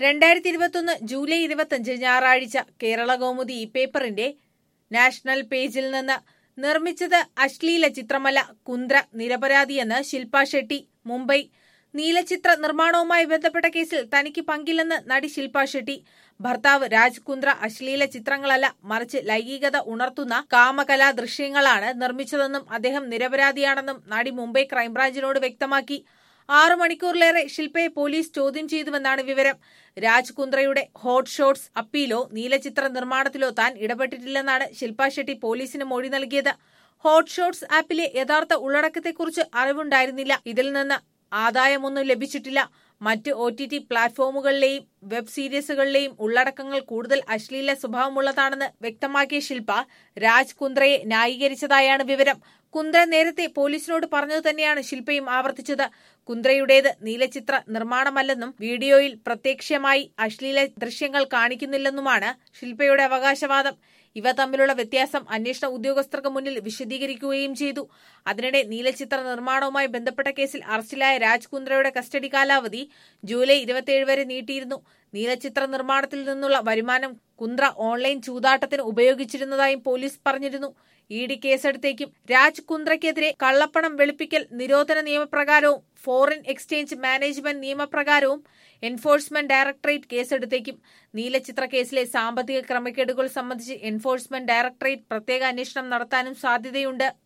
രണ്ടായിരത്തി ഇരുപത്തൊന്ന് ജൂലൈ ഇരുപത്തഞ്ച് ഞായറാഴ്ച കേരള കൗമുദി ഈ പേപ്പറിന്റെ നാഷണൽ പേജിൽ നിന്ന് നിർമ്മിച്ചത് അശ്ലീല ചിത്രമല്ല കുന്ദ്ര നിരപരാധിയെന്ന് ശില്പ ഷെട്ടി മുംബൈ നീലചിത്ര നിർമ്മാണവുമായി ബന്ധപ്പെട്ട കേസിൽ തനിക്ക് പങ്കില്ലെന്ന് നടി ശില്പ ഷെട്ടി ഭർത്താവ് രാജ് കുന്ദ്ര അശ്ലീല ചിത്രങ്ങളല്ല മറിച്ച് ലൈംഗികത ഉണർത്തുന്ന കാമകലാ ദൃശ്യങ്ങളാണ് നിർമ്മിച്ചതെന്നും അദ്ദേഹം നിരപരാധിയാണെന്നും നടി മുംബൈ ക്രൈംബ്രാഞ്ചിനോട് വ്യക്തമാക്കി ആറു മണിക്കൂറിലേറെ ശില്പയെ പോലീസ് ചോദ്യം ചെയ്തുവെന്നാണ് വിവരം രാജ് കുന്ദ്രയുടെ ഹോട്ട് ഷോട്ട്സ് അപ്പീലോ നീലചിത്ര നിർമ്മാണത്തിലോ താൻ ഇടപെട്ടിട്ടില്ലെന്നാണ് ശില്പ ഷെട്ടി പോലീസിന് മൊഴി നൽകിയത് ഹോട്ട് ഷോട്ട്സ് ആപ്പിലെ യഥാർത്ഥ ഉള്ളടക്കത്തെക്കുറിച്ച് അറിവുണ്ടായിരുന്നില്ല ഇതിൽ നിന്ന് ആദായമൊന്നും ലഭിച്ചിട്ടില്ല മറ്റ് ഒ ടി ടി പ്ലാറ്റ്ഫോമുകളിലെയും വെബ് സീരീസുകളിലെയും ഉള്ളടക്കങ്ങൾ കൂടുതൽ അശ്ലീല സ്വഭാവമുള്ളതാണെന്ന് വ്യക്തമാക്കിയ ശില്പ രാജ് കുന്ദ്രയെ ന്യായീകരിച്ചതായാണ് വിവരം കുന്ദ്ര നേരത്തെ പോലീസിനോട് പറഞ്ഞതു തന്നെയാണ് ശില്പയും ആവർത്തിച്ചത് കുന്ദ്രയുടേത് നീലചിത്ര നിർമ്മാണമല്ലെന്നും വീഡിയോയിൽ പ്രത്യക്ഷമായി അശ്ലീല ദൃശ്യങ്ങൾ കാണിക്കുന്നില്ലെന്നുമാണ് ശില്പയുടെ അവകാശവാദം ഇവ തമ്മിലുള്ള വ്യത്യാസം അന്വേഷണ ഉദ്യോഗസ്ഥർക്ക് മുന്നിൽ വിശദീകരിക്കുകയും ചെയ്തു അതിനിടെ നീലചിത്ര നിർമ്മാണവുമായി ബന്ധപ്പെട്ട കേസിൽ അറസ്റ്റിലായ രാജ് കുന്ദ്രയുടെ കസ്റ്റഡി കാലാവധി ജൂലൈ ഇരുപത്തിയേഴ് വരെ നീട്ടിയിരുന്നു നീലചിത്ര നിർമ്മാണത്തിൽ നിന്നുള്ള വരുമാനം കുന്ദ്ര ഓൺലൈൻ ചൂതാട്ടത്തിന് ഉപയോഗിച്ചിരുന്നതായും പോലീസ് പറഞ്ഞിരുന്നു ഇ ഡി കേസെടുത്തേക്കും രാജ് കുന്ദ്രയ്ക്കെതിരെ കള്ളപ്പണം വെളുപ്പിക്കൽ നിരോധന നിയമപ്രകാരവും ഫോറിൻ എക്സ്ചേഞ്ച് മാനേജ്മെന്റ് നിയമപ്രകാരവും എൻഫോഴ്സ്മെന്റ് ഡയറക്ടറേറ്റ് കേസെടുത്തേക്കും നീലചിത്ര കേസിലെ സാമ്പത്തിക ക്രമക്കേടുകൾ സംബന്ധിച്ച് എൻഫോഴ്സ്മെന്റ് ഡയറക്ടറേറ്റ് പ്രത്യേക അന്വേഷണം നടത്താനും സാധ്യതയുണ്ട്